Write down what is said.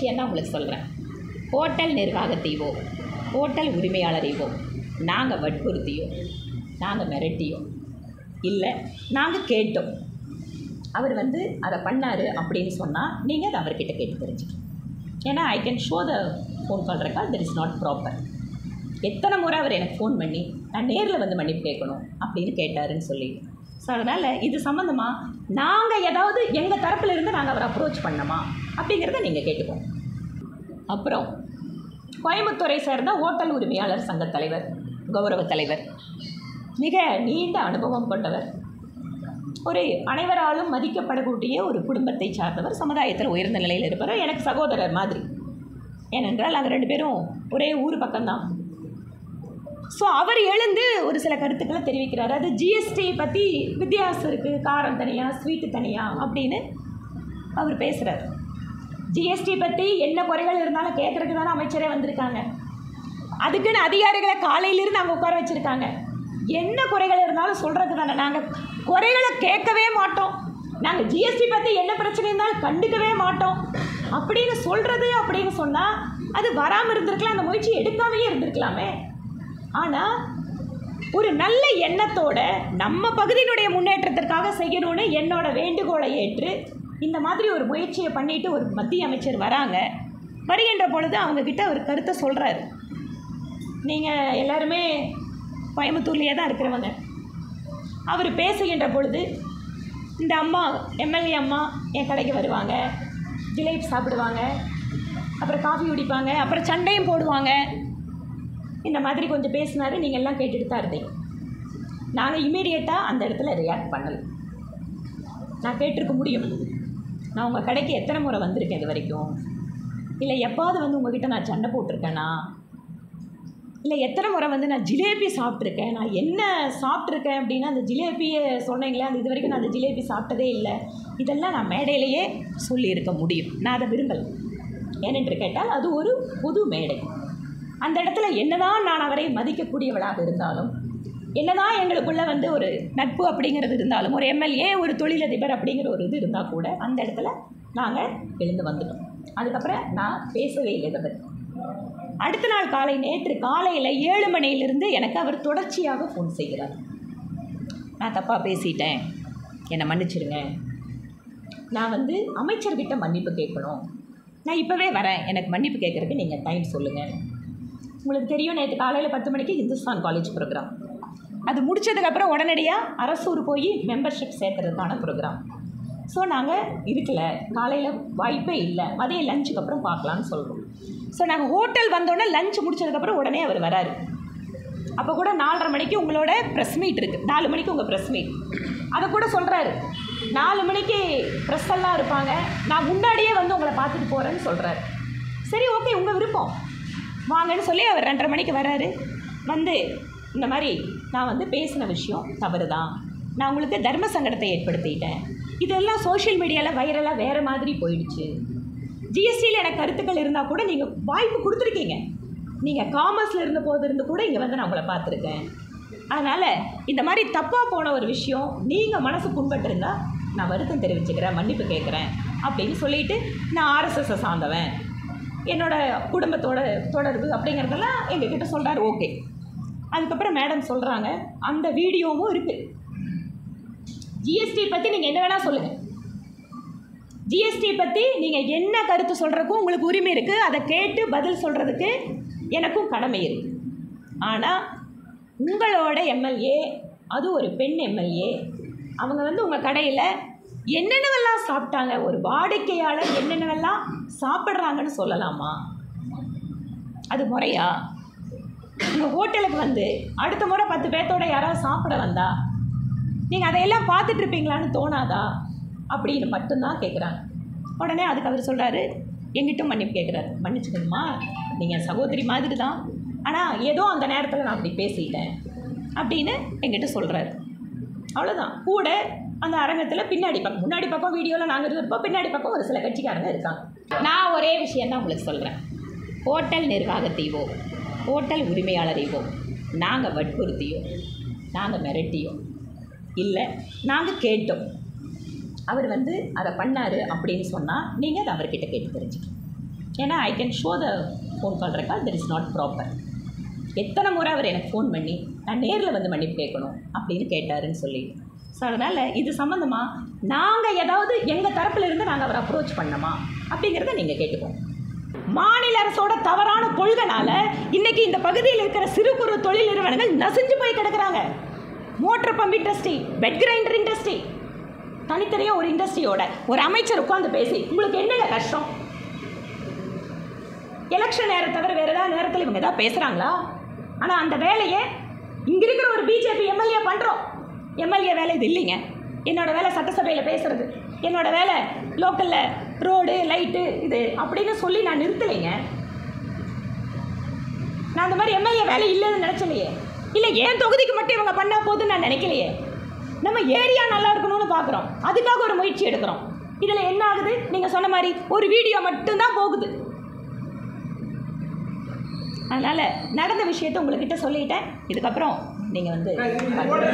விஷயம் தான் உங்களுக்கு சொல்கிறேன் ஹோட்டல் நிர்வாகத்தையோ ஹோட்டல் உரிமையாளரையோ நாங்கள் வற்புறுத்தியோ நாங்கள் மிரட்டியோ இல்லை நாங்கள் கேட்டோம் அவர் வந்து அதை பண்ணார் அப்படின்னு சொன்னால் நீங்கள் அதை அவர்கிட்ட கேட்டு தெரிஞ்சுக்கணும் ஏன்னா I can show the phone call record that is not proper எத்தனை முறை அவர் எனக்கு ஃபோன் பண்ணி நான் நேரில் வந்து மன்னிப்பு கேட்கணும் அப்படின்னு கேட்டாருன்னு சொல்லி ஸோ அதனால் இது சம்மந்தமாக நாங்கள் ஏதாவது எங்கள் தரப்புல இருந்து நாங்கள் அவரை அப்ரோச் பண்ணோமா அப்படிங்கிறத நீங்கள் கேட்டுக்கோங்க அப்புறம் கோயம்புத்தூரை சேர்ந்த ஓட்டல் உரிமையாளர் சங்க தலைவர் கௌரவ தலைவர் மிக நீண்ட அனுபவம் கொண்டவர் ஒரு அனைவராலும் மதிக்கப்படக்கூடிய ஒரு குடும்பத்தை சார்ந்தவர் சமுதாயத்தில் உயர்ந்த நிலையில் இருப்பவர் எனக்கு சகோதரர் மாதிரி ஏனென்றால் நாங்கள் ரெண்டு பேரும் ஒரே ஊர் பக்கம்தான் ஸோ அவர் எழுந்து ஒரு சில கருத்துக்களை தெரிவிக்கிறார் அது ஜிஎஸ்டி பற்றி வித்தியாசம் இருக்குது காரம் தனியாக ஸ்வீட்டு தனியாக அப்படின்னு அவர் பேசுகிறார் ஜிஎஸ்டி பற்றி என்ன குறைகள் இருந்தாலும் கேட்குறதுக்கு தானே அமைச்சரே வந்திருக்காங்க அதுக்குன்னு அதிகாரிகளை காலையிலிருந்து அங்கே உட்கார வச்சுருக்காங்க என்ன குறைகள் இருந்தாலும் சொல்கிறது தானே நாங்கள் குறைகளை கேட்கவே மாட்டோம் நாங்கள் ஜிஎஸ்டி பற்றி என்ன பிரச்சனை இருந்தாலும் கண்டுக்கவே மாட்டோம் அப்படின்னு சொல்கிறது அப்படின்னு சொன்னால் அது வராமல் இருந்திருக்கலாம் அந்த முயற்சி எடுக்காமையே இருந்திருக்கலாமே ஆனால் ஒரு நல்ல எண்ணத்தோட நம்ம பகுதியினுடைய முன்னேற்றத்திற்காக செய்யணும்னு என்னோட வேண்டுகோளை ஏற்று இந்த மாதிரி ஒரு முயற்சியை பண்ணிட்டு ஒரு மத்திய அமைச்சர் வராங்க வருகின்ற பொழுது அவங்கக்கிட்ட ஒரு கருத்தை சொல்கிறாரு நீங்கள் எல்லாருமே கோயம்புத்தூர்லேயே தான் இருக்கிறவங்க அவர் பேசுகின்ற பொழுது இந்த அம்மா எம்எல்ஏ அம்மா என் கடைக்கு வருவாங்க ஜிலேபி சாப்பிடுவாங்க அப்புறம் காஃபி குடிப்பாங்க அப்புறம் சண்டையும் போடுவாங்க இந்த மாதிரி கொஞ்சம் பேசினாரு நீங்கள் எல்லாம் கேட்டுட்டு தான் இருந்தீங்க நாங்கள் இமீடியட்டாக அந்த இடத்துல ரியாக்ட் பண்ணலை நான் கேட்டிருக்க முடியும் நான் உங்கள் கடைக்கு எத்தனை முறை வந்திருக்கேன் இது வரைக்கும் இல்லை எப்பாவது வந்து உங்ககிட்ட நான் சண்டை போட்டிருக்கேனா இல்லை எத்தனை முறை வந்து நான் ஜிலேபி சாப்பிட்ருக்கேன் நான் என்ன சாப்பிட்ருக்கேன் அப்படின்னா அந்த ஜிலேபியை சொன்னீங்களே அந்த இது வரைக்கும் நான் அந்த ஜிலேபி சாப்பிட்டதே இல்லை இதெல்லாம் நான் மேடையிலேயே சொல்லியிருக்க முடியும் நான் அதை விரும்பலை ஏனென்று கேட்டால் அது ஒரு பொது மேடை அந்த இடத்துல என்னதான் நான் அவரை மதிக்கக்கூடியவளாக இருந்தாலும் என்னதான் எங்களுக்குள்ள வந்து ஒரு நட்பு அப்படிங்கிறது இருந்தாலும் ஒரு எம்எல்ஏ ஒரு தொழிலதிபர் அப்படிங்கிற ஒரு இது இருந்தால் கூட அந்த இடத்துல நாங்கள் எழுந்து வந்துட்டோம் அதுக்கப்புறம் நான் பேசவே இல்லை இதை பற்றி அடுத்த நாள் காலை நேற்று காலையில் ஏழு மணியிலிருந்து எனக்கு அவர் தொடர்ச்சியாக ஃபோன் செய்கிறார் நான் தப்பாக பேசிட்டேன் என்னை மன்னிச்சிடுங்க நான் வந்து அமைச்சர்கிட்ட மன்னிப்பு கேட்கணும் நான் இப்போவே வரேன் எனக்கு மன்னிப்பு கேட்குறதுக்கு நீங்கள் டைம் சொல்லுங்கள் உங்களுக்கு தெரியும் நேற்று காலையில் பத்து மணிக்கு ஹிந்துஸ்தான் காலேஜ் ப்ரோக்ராம் அது முடிச்சதுக்கப்புறம் உடனடியாக அரசூர் போய் மெம்பர்ஷிப் சேர்த்துறதுக்கான ப்ரோக்ராம் ஸோ நாங்கள் இருக்கல காலையில் வாய்ப்பே இல்லை மதிய லஞ்சுக்கு அப்புறம் பார்க்கலான்னு சொல்கிறோம் ஸோ நாங்கள் ஹோட்டல் வந்தோடனே லஞ்ச் முடிச்சதுக்கப்புறம் உடனே அவர் வராரு அப்போ கூட நாலரை மணிக்கு உங்களோட ப்ரெஸ் மீட் இருக்குது நாலு மணிக்கு உங்கள் ப்ரெஸ் மீட் அதை கூட சொல்கிறாரு நாலு மணிக்கு ப்ரெஸ் எல்லாம் இருப்பாங்க நான் முன்னாடியே வந்து உங்களை பார்த்துட்டு போகிறேன்னு சொல்கிறாரு சரி ஓகே உங்கள் விருப்பம் வாங்கன்னு சொல்லி அவர் ரெண்டரை மணிக்கு வராரு வந்து இந்த மாதிரி நான் வந்து பேசின விஷயம் தவறு தான் நான் உங்களுக்கு தர்ம சங்கடத்தை ஏற்படுத்திட்டேன் இதெல்லாம் சோஷியல் மீடியாவில் வைரலாக வேறு மாதிரி போயிடுச்சு ஜிஎஸ்டியில் எனக்கு கருத்துக்கள் இருந்தால் கூட நீங்கள் வாய்ப்பு கொடுத்துருக்கீங்க நீங்கள் காமர்ஸில் இருந்த போது இருந்து கூட இங்கே வந்து நான் உங்களை பார்த்துருக்கேன் அதனால் இந்த மாதிரி தப்பாக போன ஒரு விஷயம் நீங்கள் மனசு புண்பட்டிருந்தா நான் வருத்தம் தெரிவிச்சுக்கிறேன் மன்னிப்பு கேட்குறேன் அப்படின்னு சொல்லிட்டு நான் ஆர்எஸ்எஸ்ஸை சார்ந்தவன் என்னோட குடும்பத்தோட தொடர்பு அப்படிங்கிறதெல்லாம் எங்ககிட்ட சொல்கிறாரு ஓகே அதுக்கப்புறம் மேடம் சொல்கிறாங்க அந்த வீடியோவும் இருக்குது ஜிஎஸ்டி பற்றி நீங்கள் என்ன வேணால் சொல்லுங்கள் ஜிஎஸ்டி பற்றி நீங்கள் என்ன கருத்து சொல்கிறதுக்கும் உங்களுக்கு உரிமை இருக்குது அதை கேட்டு பதில் சொல்கிறதுக்கு எனக்கும் கடமை இருக்குது ஆனால் உங்களோட எம்எல்ஏ அது ஒரு பெண் எம்எல்ஏ அவங்க வந்து உங்கள் கடையில் என்னென்னவெல்லாம் சாப்பிட்டாங்க ஒரு வாடிக்கையாளர் என்னென்னவெல்லாம் சாப்பிட்றாங்கன்னு சொல்லலாமா அது முறையா உங்கள் ஹோட்டலுக்கு வந்து அடுத்த முறை பத்து பேர்த்தோட யாராவது சாப்பிட வந்தா நீங்கள் அதையெல்லாம் பார்த்துட்டு இருப்பீங்களான்னு தோணாதா அப்படின்னு மட்டும்தான் கேட்குறாங்க உடனே அதுக்கு அவர் சொல்கிறாரு எங்கிட்டும் மன்னிப்பு கேட்குறாரு மன்னிச்சுக்கணுமா நீங்கள் சகோதரி மாதிரி தான் ஆனால் ஏதோ அந்த நேரத்தில் நான் அப்படி பேசிட்டேன் அப்படின்னு எங்கிட்ட சொல்கிறாரு அவ்வளோதான் கூட அந்த அரங்கத்தில் பின்னாடி பக்கம் முன்னாடி பக்கம் வீடியோவில் நாங்கள் இருப்போம் பின்னாடி பக்கம் ஒரு சில கட்சிக்காரங்க இருக்காங்க நான் ஒரே விஷயம் தான் உங்களுக்கு சொல்கிறேன் ஹோட்டல் நிர்வாகத்தையோ ஹோட்டல் உரிமையாளரையோ நாங்கள் வற்புறுத்தியோ நாங்கள் மிரட்டியோ இல்லை நாங்கள் கேட்டோம் அவர் வந்து அதை பண்ணார் அப்படின்னு சொன்னால் நீங்கள் அதை அவர்கிட்ட கேட்டு தெரிஞ்சுக்கணும் ஏன்னா I can show the phone call record that is not proper எத்தனை முறை அவர் எனக்கு ஃபோன் பண்ணி நான் நேரில் வந்து மன்னிப்பு கேட்கணும் அப்படின்னு கேட்டாருன்னு சொல்லி ஸோ அதனால் இது சம்மந்தமாக நாங்கள் ஏதாவது எங்கள் தரப்புல இருந்து நாங்கள் அவரை அப்ரோச் பண்ணோமா அப்படிங்கிறத நீங்கள் கேட்டுக்கோங்க மாநில அரசோட தவறான கொள்கைனால இன்னைக்கு இந்த பகுதியில் இருக்கிற சிறு குறு தொழில் நிறுவனங்கள் நசிஞ்சு போய் கிடக்குறாங்க motor pump industry wet grinder industry தனித்தனியாக ஒரு இண்டஸ்ட்ரியோட ஒரு அமைச்சர் உட்காந்து பேசி உங்களுக்கு என்னங்க கஷ்டம் எலெக்ஷன் நேரம் தவிர வேறு ஏதாவது நேரத்தில் இவங்க ஏதாவது பேசுகிறாங்களா ஆனால் அந்த வேலையை இங்கே இருக்கிற ஒரு பிஜேபி எம்எல்ஏ பண்ணுறோம் எம்எல்ஏ வேலை இது இல்லைங்க என்னோட வேலை சட்டசபையில் பேசுறது என்னோட வேலை லோக்கலில் ரோடு லைட்டு இது அப்படின்னு சொல்லி நான் நிறுத்தலைங்க நான் அந்த மாதிரி எம்எல்ஏ வேலை இல்லைன்னு நினச்சலையே இல்லை ஏன் தொகுதிக்கு மட்டும் இவங்க பண்ணால் போதுன்னு நான் நினைக்கலையே நம்ம ஏரியா நல்லா இருக்கணும்னு பார்க்குறோம் அதுக்காக ஒரு முயற்சி எடுக்கிறோம் இதில் என்ன ஆகுது நீங்கள் சொன்ன மாதிரி ஒரு வீடியோ மட்டும்தான் போகுது அதனால் நடந்த விஷயத்தை உங்கள்கிட்ட சொல்லிட்டேன் இதுக்கப்புறம் நீங்கள் வந்து